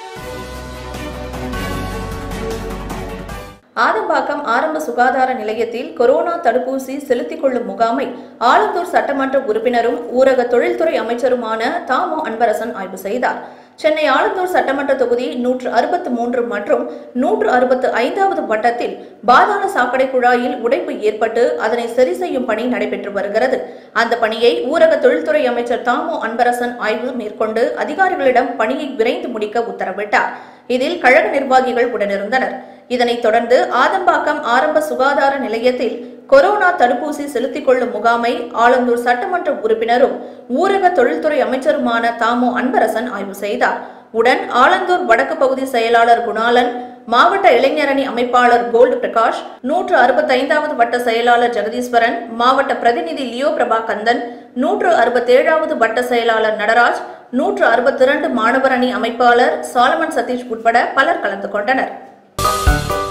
ஆதம்பாக்கம் ஆரம்ப சுகாதார நிலையத்தில் கொரோனா தடுப்பூசி செலுத்திக் கொள்ளும் முகாமை ஆலந்தூர் சட்டமன்ற உறுப்பினரும் ஊரக தொழில்துறை அமைச்சருமான தாமோ அன்பரசன் ஆய்வு செய்தார் சென்னை ஆலந்தூர் சட்டமன்ற தொகுதி நூற்று அறுபத்து மூன்று மற்றும் நூற்று அறுபத்து ஐந்தாவது வட்டத்தில் பாதாள சாக்கடை குழாயில் உடைப்பு ஏற்பட்டு அதனை சரி செய்யும் பணி நடைபெற்று வருகிறது அந்த பணியை ஊரக தொழில்துறை அமைச்சர் தாமோ அன்பரசன் ஆய்வு மேற்கொண்டு அதிகாரிகளிடம் பணியை விரைந்து முடிக்க உத்தரவிட்டார் இதில் கழக நிர்வாகிகள் உடனிருந்தனர் இதனைத் தொடர்ந்து ஆதம்பாக்கம் ஆரம்ப சுகாதார நிலையத்தில் கொரோனா தடுப்பூசி செலுத்திக் கொள்ளும் முகாமை ஆலந்தூர் சட்டமன்ற உறுப்பினரும் ஊரக தொழில்துறை அமைச்சருமான தாமோ அன்பரசன் ஆய்வு செய்தார் உடன் ஆலந்தூர் வடக்கு பகுதி செயலாளர் குணாலன் மாவட்ட இளைஞரணி அமைப்பாளர் கோல்டு பிரகாஷ் நூற்று அறுபத்தைந்தாவது வட்ட செயலாளர் ஜெகதீஸ்வரன் மாவட்ட பிரதிநிதி லியோ பிரபாகந்தன் நூற்று அறுபத்தேழாவது வட்ட செயலாளர் நடராஜ் நூற்று அறுபத்தி இரண்டு மாணவர் அணி அமைப்பாளர் சாலமன் சதீஷ் உட்பட பலர் கலந்து கொண்டனர்